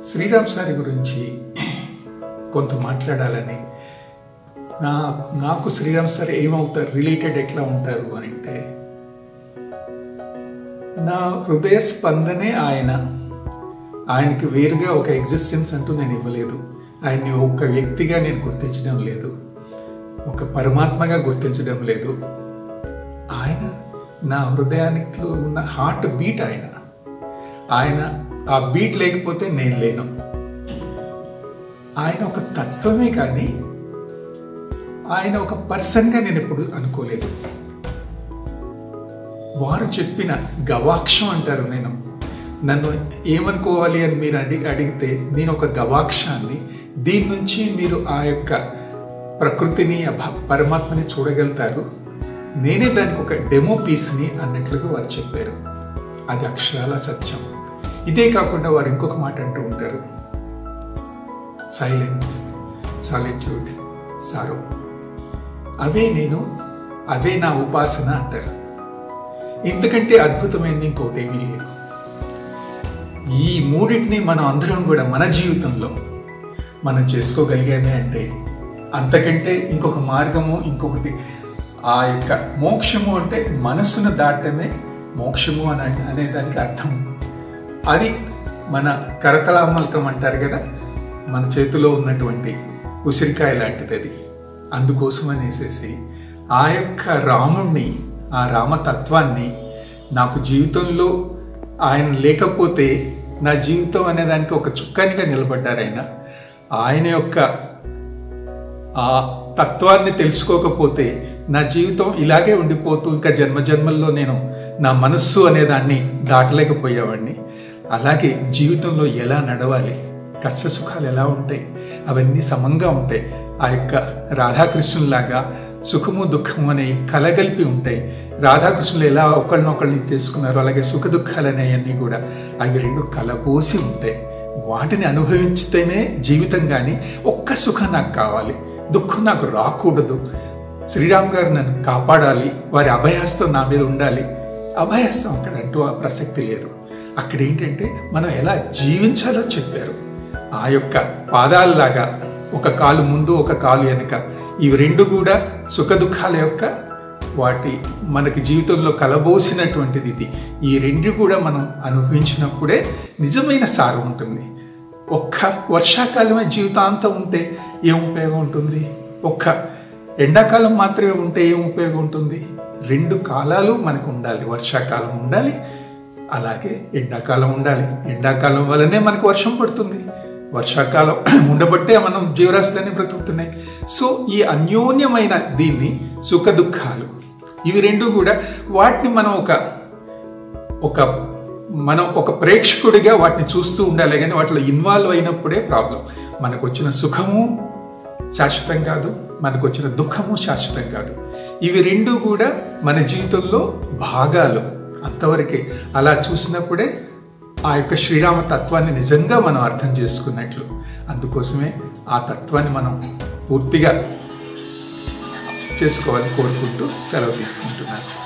శ్రీరామ్ సారి గురించి కొంత మాట్లాడాలని నా నాకు శ్రీరామ్ సార్ ఏమవుతారు రిలేటెడ్ ఎట్లా ఉంటారు అని అంటే నా హృదయ స్పందనే ఆయన ఆయనకి వేరుగా ఒక ఎగ్జిస్టెన్స్ అంటూ నేను ఇవ్వలేదు ఆయన్ని ఒక వ్యక్తిగా నేను గుర్తించడం లేదు ఒక పరమాత్మగా గుర్తించడం లేదు ఆయన నా హృదయానికిలో ఉన్న హార్ట్ బీట్ ఆయన ఆయన ఆ బీట్ లేకపోతే నేను లేను ఆయన ఒక తత్వమే కానీ ఆయన ఒక పర్సన్గా నేను ఎప్పుడు అనుకోలేదు వారు చెప్పిన గవాక్షం అంటారు నేను నన్ను ఏమనుకోవాలి అని మీరు అడిగి అడిగితే నేను ఒక గవాక్షాన్ని దీని నుంచి మీరు ఆ యొక్క ప్రకృతిని ఆ భ- పరమాత్మని చూడగలుగుతారు నేనే దానికి ఒక డెమో పీస్ని అన్నట్లుగా వారు చెప్పారు అది అక్షరాల సత్యం ఇదే కాకుండా వారు ఇంకొక మాట అంటూ ఉంటారు సైలెన్స్ సాలిట్యూడ్ సారో అవే నేను అవే నా ఉపాసన అంటారు ఇంతకంటే అద్భుతమైనది ఇంకోటి ఏమీ లేదు ఈ మూడింటిని మనం అందరం కూడా మన జీవితంలో మనం చేసుకోగలిగామే అంటే అంతకంటే ఇంకొక మార్గము ఇంకొకటి ఆ యొక్క మోక్షము అంటే మనస్సును దాటమే మోక్షము అని అంటే- అనే దానికి అర్థం అది మన కరతలామలకం అంటారు కదా మన చేతిలో ఉన్నటువంటి ఉసిరికాయ లాంటిది అది అందుకోసం అనేసేసి ఆ యొక్క రాముణ్ణి ఆ రామతత్వాన్ని నాకు జీవితంలో ఆయన లేకపోతే నా జీవితం అనే దానికి ఒక చుక్కానిగా నిలబడ్డారు ఆయన ఆయన యొక్క ఆ తత్వాన్ని తెలుసుకోకపోతే నా జీవితం ఇలాగే ఉండిపోతూ ఇంకా జన్మ జన్మల్లో నేను నా మనస్సు అనే దాన్ని దాటలేకపోయేవాడిని అలాగే జీవితంలో ఎలా నడవాలి కష్ట సుఖాలు ఎలా ఉంటాయి అవన్నీ సమంగా ఉంటాయి ఆ యొక్క రాధాకృష్ణుల్లాగా సుఖము దుఃఖము అనే కలగలిపి ఉంటాయి రాధాకృష్ణులు ఎలా ఒకళ్ళనొకళ్ళని చేసుకున్నారో అలాగే సుఖ దుఃఖాలు అనేవన్నీ కూడా అవి రెండు కలబోసి ఉంటాయి వాటిని అనుభవించితేనే జీవితం కానీ ఒక్క సుఖం నాకు కావాలి దుఃఖం నాకు రాకూడదు శ్రీరామ్ గారు నన్ను కాపాడాలి వారి అభయహస్తం నా మీద ఉండాలి అభయహస్తం అక్కడ అంటూ ఆ ప్రసక్తి లేదు అక్కడ ఏంటంటే మనం ఎలా జీవించాలో చెప్పారు ఆ యొక్క పాదాలలాగా ఒక కాలు ముందు ఒక కాలు వెనుక ఇవి రెండు కూడా సుఖ దుఃఖాల యొక్క వాటి మనకి జీవితంలో కలబోసినటువంటిది ఇది ఈ రెండు కూడా మనం అనుభవించినప్పుడే నిజమైన సారం ఉంటుంది ఒక్క వర్షాకాలమే జీవితాంతం ఉంటే ఏం ఉపయోగం ఉంటుంది ఒక్క ఎండాకాలం మాత్రమే ఉంటే ఏం ఉపయోగం ఉంటుంది రెండు కాలాలు మనకు ఉండాలి వర్షాకాలం ఉండాలి అలాగే ఎండాకాలం ఉండాలి ఎండాకాలం వల్లనే మనకు వర్షం పడుతుంది వర్షాకాలం ఉండబట్టే మనం జీవరాశులన్నీ బ్రతుకుతున్నాయి సో ఈ అన్యోన్యమైన దీన్ని సుఖ దుఃఖాలు ఇవి రెండు కూడా వాటిని మనం ఒక ఒక మనం ఒక ప్రేక్షకుడిగా వాటిని చూస్తూ ఉండాలి కానీ వాటిలో ఇన్వాల్వ్ అయినప్పుడే ప్రాబ్లం మనకు వచ్చిన సుఖము శాశ్వతం కాదు మనకు వచ్చిన దుఃఖము శాశ్వతం కాదు ఇవి రెండు కూడా మన జీవితంలో భాగాలు అంతవరకే అలా చూసినప్పుడే ఆ యొక్క శ్రీరామ తత్వాన్ని నిజంగా మనం అర్థం చేసుకున్నట్లు అందుకోసమే ఆ తత్వాన్ని మనం పూర్తిగా చేసుకోవాలని కోరుకుంటూ సెలవు తీసుకుంటున్నాను